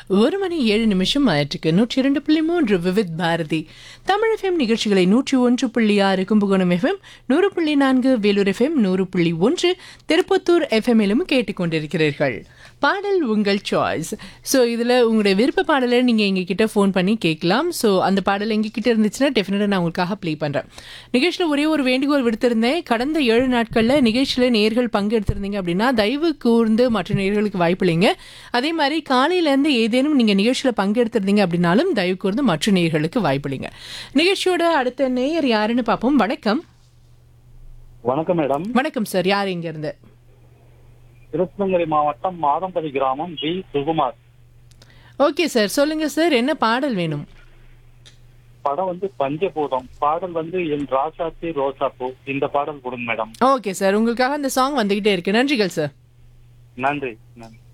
ஒரு மணி ஏழு நிமிஷம் ஆயிற்றுக்கு நூற்றி இரண்டு புள்ளி மூன்று விவித் பாரதி தமிழ் எஃப்எம் நிகழ்ச்சிகளை நூற்றி ஒன்று புள்ளி ஆறு கும்பகோணம் எஃப்எம் நூறு புள்ளி நான்கு வேலூர் எஃப்எம் நூறு புள்ளி ஒன்று திருப்பத்தூர் எஃப்எம்மிலும் கேட்டுக்கொண்டிருக்கிறீர்கள் பாடல் உங்கள் சாய்ஸ் ஸோ இதில் உங்களுடைய விருப்ப பாடலை நீங்கள் எங்ககிட்ட ஃபோன் பண்ணி கேட்கலாம் ஸோ அந்த பாடல் எங்ககிட்ட இருந்துச்சுன்னா டெஃபினட்டாக நான் உங்களுக்காக ப்ளே பண்ணுறேன் நிகழ்ச்சியில் ஒரே ஒரு வேண்டுகோள் விடுத்திருந்தேன் கடந்த ஏழு நாட்களில் நிகழ்ச்சியில் நேர்கள் பங்கெடுத்திருந்தீங்க அப்படின்னா தயவு கூர்ந்து மற்ற நேர்களுக்கு வாய்ப்பில்லைங்க அதே மாதிரி காலையிலேருந்து ஏதேனும் நீங்கள் நிகழ்ச்சியில் பங்கெடுத்திருந்தீங்க அப்படின்னாலும் தயவு கூர்ந்து மற்ற நேர்களுக்கு வாய்ப்பில்லைங்க நிகழ்ச்சியோட அடுத்த நேயர் யாருன்னு பார்ப்போம் வணக்கம் வணக்கம் மேடம் வணக்கம் சார் யார் இங்கேருந்து கிருஷ்ணகிரி மாவட்டம் மாதம்பதி கிராமம் பி சுகுமார் ஓகே சார் சொல்லுங்கள் சார் என்ன பாடல் வேணும் படம் வந்து பஞ்சபூதம் பாடல் வந்து என் ராசாத்தி ரோசாப்பூ இந்த பாடல் கொடுங்க மேடம் ஓகே சார் உங்களுக்காக அந்த சாங் வந்துகிட்டே இருக்கு நன்றிகள் சார் நன்றி நன்றி